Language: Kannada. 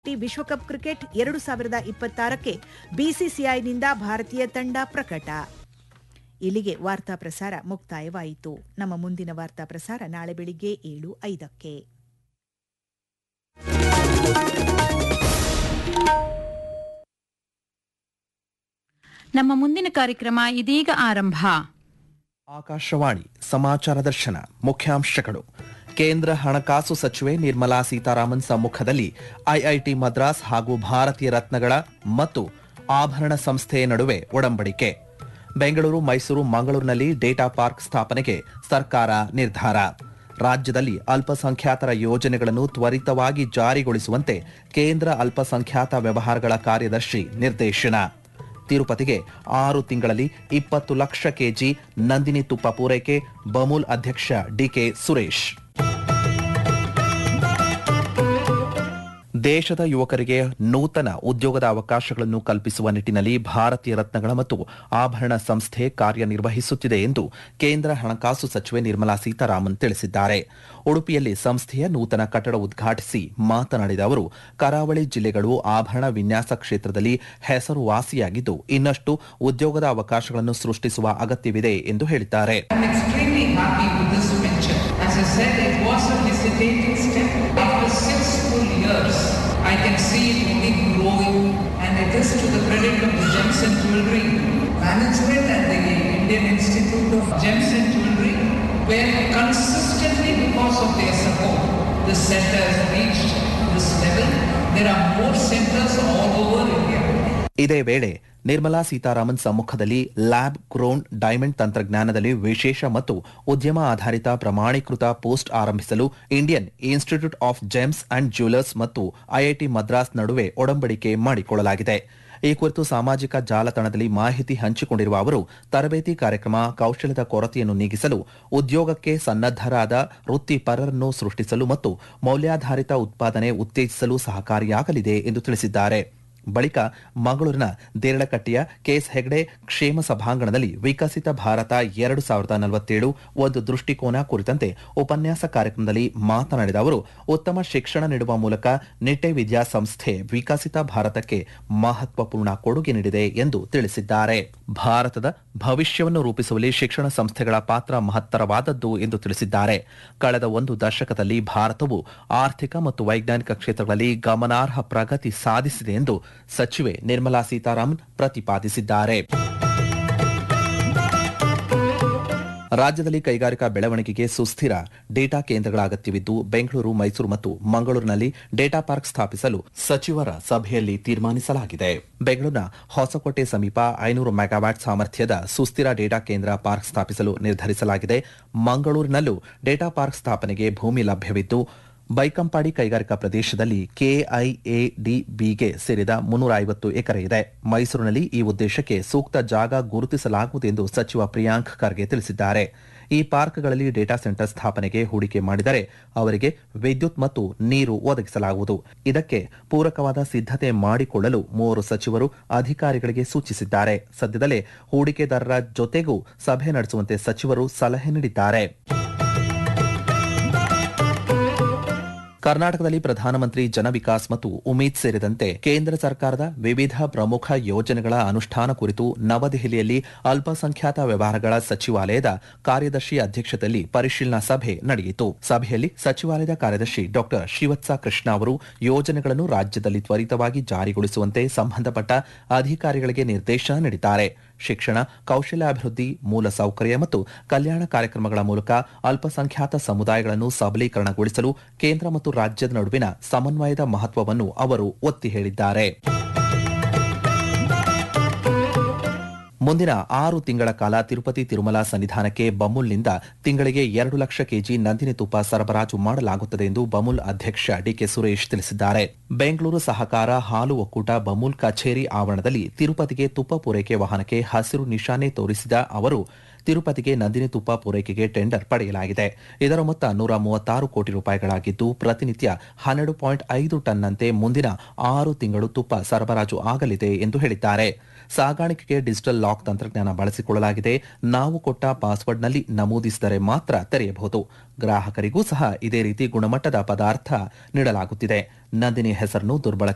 ಟಿ ವಿಶ್ವಕಪ್ ಕ್ರಿಕೆಟ್ ಎರಡು ಸಾವಿರದ ಇಪ್ಪತ್ತಾರಕ್ಕೆ ಬಿಸಿಸಿಐನಿಂದ ಭಾರತೀಯ ತಂಡ ಪ್ರಕಟ ಇಲ್ಲಿಗೆ ವಾರ್ತಾ ಪ್ರಸಾರ ಮುಕ್ತಾಯವಾಯಿತು ನಮ್ಮ ಮುಂದಿನ ವಾರ್ತಾ ಪ್ರಸಾರ ನಾಳೆ ಬೆಳಿಗ್ಗೆ ಏಳು ಐದಕ್ಕೆ ನಮ್ಮ ಮುಂದಿನ ಕಾರ್ಯಕ್ರಮ ಇದೀಗ ಆರಂಭ ಆಕಾಶವಾಣಿ ಸಮಾಚಾರ ದರ್ಶನ ಮುಖ್ಯಾಂಶಗಳು ಕೇಂದ್ರ ಹಣಕಾಸು ಸಚಿವೆ ನಿರ್ಮಲಾ ಸೀತಾರಾಮನ್ ಸಮ್ಮುಖದಲ್ಲಿ ಐಐಟಿ ಮದ್ರಾಸ್ ಹಾಗೂ ಭಾರತೀಯ ರತ್ನಗಳ ಮತ್ತು ಆಭರಣ ಸಂಸ್ಥೆ ನಡುವೆ ಒಡಂಬಡಿಕೆ ಬೆಂಗಳೂರು ಮೈಸೂರು ಮಂಗಳೂರಿನಲ್ಲಿ ಡೇಟಾ ಪಾರ್ಕ್ ಸ್ಥಾಪನೆಗೆ ಸರ್ಕಾರ ನಿರ್ಧಾರ ರಾಜ್ಯದಲ್ಲಿ ಅಲ್ಪಸಂಖ್ಯಾತರ ಯೋಜನೆಗಳನ್ನು ತ್ವರಿತವಾಗಿ ಜಾರಿಗೊಳಿಸುವಂತೆ ಕೇಂದ್ರ ಅಲ್ಪಸಂಖ್ಯಾತ ವ್ಯವಹಾರಗಳ ಕಾರ್ಯದರ್ಶಿ ನಿರ್ದೇಶನ ತಿರುಪತಿಗೆ ಆರು ತಿಂಗಳಲ್ಲಿ ಇಪ್ಪತ್ತು ಲಕ್ಷ ಕೆಜಿ ನಂದಿನಿ ತುಪ್ಪ ಪೂರೈಕೆ ಬಮೂಲ್ ಅಧ್ಯಕ್ಷ ಡಿಕೆ ಸುರೇಶ್ ದೇಶದ ಯುವಕರಿಗೆ ನೂತನ ಉದ್ಯೋಗದ ಅವಕಾಶಗಳನ್ನು ಕಲ್ಪಿಸುವ ನಿಟ್ಟಿನಲ್ಲಿ ಭಾರತೀಯ ರತ್ನಗಳ ಮತ್ತು ಆಭರಣ ಸಂಸ್ಥೆ ಕಾರ್ಯನಿರ್ವಹಿಸುತ್ತಿದೆ ಎಂದು ಕೇಂದ್ರ ಹಣಕಾಸು ಸಚಿವೆ ನಿರ್ಮಲಾ ಸೀತಾರಾಮನ್ ತಿಳಿಸಿದ್ದಾರೆ ಉಡುಪಿಯಲ್ಲಿ ಸಂಸ್ಥೆಯ ನೂತನ ಕಟ್ಟಡ ಉದ್ಘಾಟಿಸಿ ಮಾತನಾಡಿದ ಅವರು ಕರಾವಳಿ ಜಿಲ್ಲೆಗಳು ಆಭರಣ ವಿನ್ಯಾಸ ಕ್ಷೇತ್ರದಲ್ಲಿ ಹೆಸರುವಾಸಿಯಾಗಿದ್ದು ಇನ್ನಷ್ಟು ಉದ್ಯೋಗದ ಅವಕಾಶಗಳನ್ನು ಸೃಷ್ಟಿಸುವ ಅಗತ್ಯವಿದೆ ಎಂದು ಹೇಳಿದ್ದಾರೆ I'm extremely happy with this venture. As I said, it was a hesitating step. After six full years, I can see it only growing, and it is to the credit of the Gems and Jewelry Management and the Indian Institute of Gems and Jewelry, where consistently, because of their support, this center has reached this level. There are more centers all over India. ಇದೇ ವೇಳೆ ನಿರ್ಮಲಾ ಸೀತಾರಾಮನ್ ಸಮ್ಮುಖದಲ್ಲಿ ಲ್ಯಾಬ್ ಗ್ರೋನ್ ಡೈಮಂಡ್ ತಂತ್ರಜ್ಞಾನದಲ್ಲಿ ವಿಶೇಷ ಮತ್ತು ಉದ್ಯಮ ಆಧಾರಿತ ಪ್ರಮಾಣೀಕೃತ ಪೋಸ್ಟ್ ಆರಂಭಿಸಲು Indian Institute of Gems and Jewellers ಮತ್ತು ಐಐಟಿ ಮದ್ರಾಸ್ ನಡುವೆ ಒಡಂಬಡಿಕೆ ಮಾಡಿಕೊಳ್ಳಲಾಗಿದೆ ಈ ಕುರಿತು ಸಾಮಾಜಿಕ ಜಾಲತಾಣದಲ್ಲಿ ಮಾಹಿತಿ ಹಂಚಿಕೊಂಡಿರುವ ಅವರು ತರಬೇತಿ ಕಾರ್ಯಕ್ರಮ ಕೌಶಲ್ಯದ ಕೊರತೆಯನ್ನು ನೀಗಿಸಲು ಉದ್ಯೋಗಕ್ಕೆ ಸನ್ನದ್ದರಾದ ವೃತ್ತಿಪರರನ್ನು ಸೃಷ್ಟಿಸಲು ಮತ್ತು ಮೌಲ್ಯಾಧಾರಿತ ಉತ್ಪಾದನೆ ಉತ್ತೇಜಿಸಲು ಸಹಕಾರಿಯಾಗಲಿದೆ ಎಂದು ತಿಳಿಸಿದ್ದಾರೆ ಬಳಿಕ ಮಂಗಳೂರಿನ ದೇರಳಕಟ್ಟೆಯ ಕೆಎಸ್ ಹೆಗ್ಡೆ ಕ್ಷೇಮ ಸಭಾಂಗಣದಲ್ಲಿ ವಿಕಸಿತ ಭಾರತ ಎರಡು ಸಾವಿರದ ನಲವತ್ತೇಳು ಒಂದು ದೃಷ್ಟಿಕೋನ ಕುರಿತಂತೆ ಉಪನ್ಯಾಸ ಕಾರ್ಯಕ್ರಮದಲ್ಲಿ ಮಾತನಾಡಿದ ಅವರು ಉತ್ತಮ ಶಿಕ್ಷಣ ನೀಡುವ ಮೂಲಕ ನಿಟ್ಟೆ ವಿದ್ಯಾಸಂಸ್ಥೆ ವಿಕಸಿತ ಭಾರತಕ್ಕೆ ಮಹತ್ವಪೂರ್ಣ ಕೊಡುಗೆ ನೀಡಿದೆ ಎಂದು ತಿಳಿಸಿದ್ದಾರೆ ಭಾರತದ ಭವಿಷ್ಯವನ್ನು ರೂಪಿಸುವಲ್ಲಿ ಶಿಕ್ಷಣ ಸಂಸ್ಥೆಗಳ ಪಾತ್ರ ಮಹತ್ತರವಾದದ್ದು ಎಂದು ತಿಳಿಸಿದ್ದಾರೆ ಕಳೆದ ಒಂದು ದಶಕದಲ್ಲಿ ಭಾರತವು ಆರ್ಥಿಕ ಮತ್ತು ವೈಜ್ಞಾನಿಕ ಕ್ಷೇತ್ರಗಳಲ್ಲಿ ಗಮನಾರ್ಹ ಪ್ರಗತಿ ಸಾಧಿಸಿದೆ ಎಂದು ಸಚಿವೆ ನಿರ್ಮಲಾ ಸೀತಾರಾಮನ್ ಪ್ರತಿಪಾದಿಸಿದ್ದಾರೆ ರಾಜ್ಯದಲ್ಲಿ ಕೈಗಾರಿಕಾ ಬೆಳವಣಿಗೆಗೆ ಸುಸ್ಥಿರ ಡೇಟಾ ಕೇಂದ್ರಗಳ ಅಗತ್ಯವಿದ್ದು ಬೆಂಗಳೂರು ಮೈಸೂರು ಮತ್ತು ಮಂಗಳೂರಿನಲ್ಲಿ ಡೇಟಾ ಪಾರ್ಕ್ ಸ್ಥಾಪಿಸಲು ಸಚಿವರ ಸಭೆಯಲ್ಲಿ ತೀರ್ಮಾನಿಸಲಾಗಿದೆ ಬೆಂಗಳೂರಿನ ಹೊಸಕೋಟೆ ಸಮೀಪ ಐನೂರು ಮೆಗಾವ್ಯಾಟ್ ಸಾಮರ್ಥ್ಯದ ಸುಸ್ಥಿರ ಡೇಟಾ ಕೇಂದ್ರ ಪಾರ್ಕ್ ಸ್ಥಾಪಿಸಲು ನಿರ್ಧರಿಸಲಾಗಿದೆ ಮಂಗಳೂರಿನಲ್ಲೂ ಡೇಟಾ ಪಾರ್ಕ್ ಸ್ಥಾಪನೆಗೆ ಭೂಮಿ ಲಭ್ಯವಿದ್ದು ಬೈಕಂಪಾಡಿ ಕೈಗಾರಿಕಾ ಪ್ರದೇಶದಲ್ಲಿ ಕೆಐಎಡಿಬಿಗೆ ಸೇರಿದ ಮುನ್ನೂರ ಐವತ್ತು ಎಕರೆ ಇದೆ ಮೈಸೂರಿನಲ್ಲಿ ಈ ಉದ್ದೇಶಕ್ಕೆ ಸೂಕ್ತ ಜಾಗ ಗುರುತಿಸಲಾಗುವುದು ಎಂದು ಸಚಿವ ಪ್ರಿಯಾಂಕ್ ಖರ್ಗೆ ತಿಳಿಸಿದ್ದಾರೆ ಈ ಪಾರ್ಕ್ಗಳಲ್ಲಿ ಡೇಟಾ ಸೆಂಟರ್ ಸ್ಥಾಪನೆಗೆ ಹೂಡಿಕೆ ಮಾಡಿದರೆ ಅವರಿಗೆ ವಿದ್ಯುತ್ ಮತ್ತು ನೀರು ಒದಗಿಸಲಾಗುವುದು ಇದಕ್ಕೆ ಪೂರಕವಾದ ಸಿದ್ಧತೆ ಮಾಡಿಕೊಳ್ಳಲು ಮೂವರು ಸಚಿವರು ಅಧಿಕಾರಿಗಳಿಗೆ ಸೂಚಿಸಿದ್ದಾರೆ ಸದ್ಯದಲ್ಲೇ ಹೂಡಿಕೆದಾರರ ಜೊತೆಗೂ ಸಭೆ ನಡೆಸುವಂತೆ ಸಚಿವರು ಸಲಹೆ ನೀಡಿದ್ದಾರೆ ಕರ್ನಾಟಕದಲ್ಲಿ ಪ್ರಧಾನಮಂತ್ರಿ ಜನ ವಿಕಾಸ್ ಮತ್ತು ಉಮೀದ್ ಸೇರಿದಂತೆ ಕೇಂದ್ರ ಸರ್ಕಾರದ ವಿವಿಧ ಪ್ರಮುಖ ಯೋಜನೆಗಳ ಅನುಷ್ಠಾನ ಕುರಿತು ನವದೆಹಲಿಯಲ್ಲಿ ಅಲ್ಪಸಂಖ್ಯಾತ ವ್ಯವಹಾರಗಳ ಸಚಿವಾಲಯದ ಕಾರ್ಯದರ್ಶಿ ಅಧ್ಯಕ್ಷತೆಯಲ್ಲಿ ಪರಿಶೀಲನಾ ಸಭೆ ನಡೆಯಿತು ಸಭೆಯಲ್ಲಿ ಸಚಿವಾಲಯದ ಕಾರ್ಯದರ್ಶಿ ಡಾ ಶಿವತ್ಸ ಕೃಷ್ಣ ಅವರು ಯೋಜನೆಗಳನ್ನು ರಾಜ್ಯದಲ್ಲಿ ತ್ವರಿತವಾಗಿ ಜಾರಿಗೊಳಿಸುವಂತೆ ಸಂಬಂಧಪಟ್ಟ ಅಧಿಕಾರಿಗಳಿಗೆ ನಿರ್ದೇಶನ ನೀಡಿದ್ದಾರೆ ಶಿಕ್ಷಣ ಕೌಶಲ್ಯಾಭಿವೃದ್ಧಿ ಮೂಲಸೌಕರ್ಯ ಮತ್ತು ಕಲ್ಯಾಣ ಕಾರ್ಯಕ್ರಮಗಳ ಮೂಲಕ ಅಲ್ಪಸಂಖ್ಯಾತ ಸಮುದಾಯಗಳನ್ನು ಸಬಲೀಕರಣಗೊಳಿಸಲು ಕೇಂದ್ರ ಮತ್ತು ರಾಜ್ಯದ ನಡುವಿನ ಸಮನ್ವಯದ ಮಹತ್ವವನ್ನು ಅವರು ಒತ್ತಿ ಹೇಳಿದ್ದಾರೆ ಮುಂದಿನ ಆರು ತಿಂಗಳ ಕಾಲ ತಿರುಪತಿ ತಿರುಮಲ ಸನ್ನಿಧಾನಕ್ಕೆ ಬಮೂಲ್ನಿಂದ ತಿಂಗಳಿಗೆ ಎರಡು ಲಕ್ಷ ಕೆಜಿ ನಂದಿನಿ ತುಪ್ಪ ಸರಬರಾಜು ಮಾಡಲಾಗುತ್ತದೆ ಎಂದು ಬಮೂಲ್ ಅಧ್ಯಕ್ಷ ಡಿಕೆ ಸುರೇಶ್ ತಿಳಿಸಿದ್ದಾರೆ ಬೆಂಗಳೂರು ಸಹಕಾರ ಹಾಲು ಒಕ್ಕೂಟ ಬಮೂಲ್ ಕಚೇರಿ ಆವರಣದಲ್ಲಿ ತಿರುಪತಿಗೆ ತುಪ್ಪ ಪೂರೈಕೆ ವಾಹನಕ್ಕೆ ಹಸಿರು ನಿಶಾನೆ ತೋರಿಸಿದ ಅವರು ತಿರುಪತಿಗೆ ನಂದಿನಿ ತುಪ್ಪ ಪೂರೈಕೆಗೆ ಟೆಂಡರ್ ಪಡೆಯಲಾಗಿದೆ ಇದರ ಮೊತ್ತ ನೂರ ಮೂವತ್ತಾರು ಕೋಟಿ ರೂಪಾಯಿಗಳಾಗಿದ್ದು ಪ್ರತಿನಿತ್ಯ ಹನ್ನೆರಡು ಪಾಯಿಂಟ್ ಐದು ಟನ್ನಂತೆ ಮುಂದಿನ ಆರು ತಿಂಗಳು ತುಪ್ಪ ಸರಬರಾಜು ಆಗಲಿದೆ ಎಂದು ಹೇಳಿದ್ದಾರೆ ಸಾಗಾಣಿಕೆಗೆ ಡಿಜಿಟಲ್ ಲಾಕ್ ತಂತ್ರಜ್ಞಾನ ಬಳಸಿಕೊಳ್ಳಲಾಗಿದೆ ನಾವು ಕೊಟ್ಟ ಪಾಸ್ವರ್ಡ್ನಲ್ಲಿ ನಮೂದಿಸಿದರೆ ಮಾತ್ರ ತೆರೆಯಬಹುದು ಗ್ರಾಹಕರಿಗೂ ಸಹ ಇದೇ ರೀತಿ ಗುಣಮಟ್ಟದ ಪದಾರ್ಥ ನೀಡಲಾಗುತ್ತಿದೆ ನಂದಿನಿ ಹೆಸರನ್ನು ದುರ್ಬಳಕೆ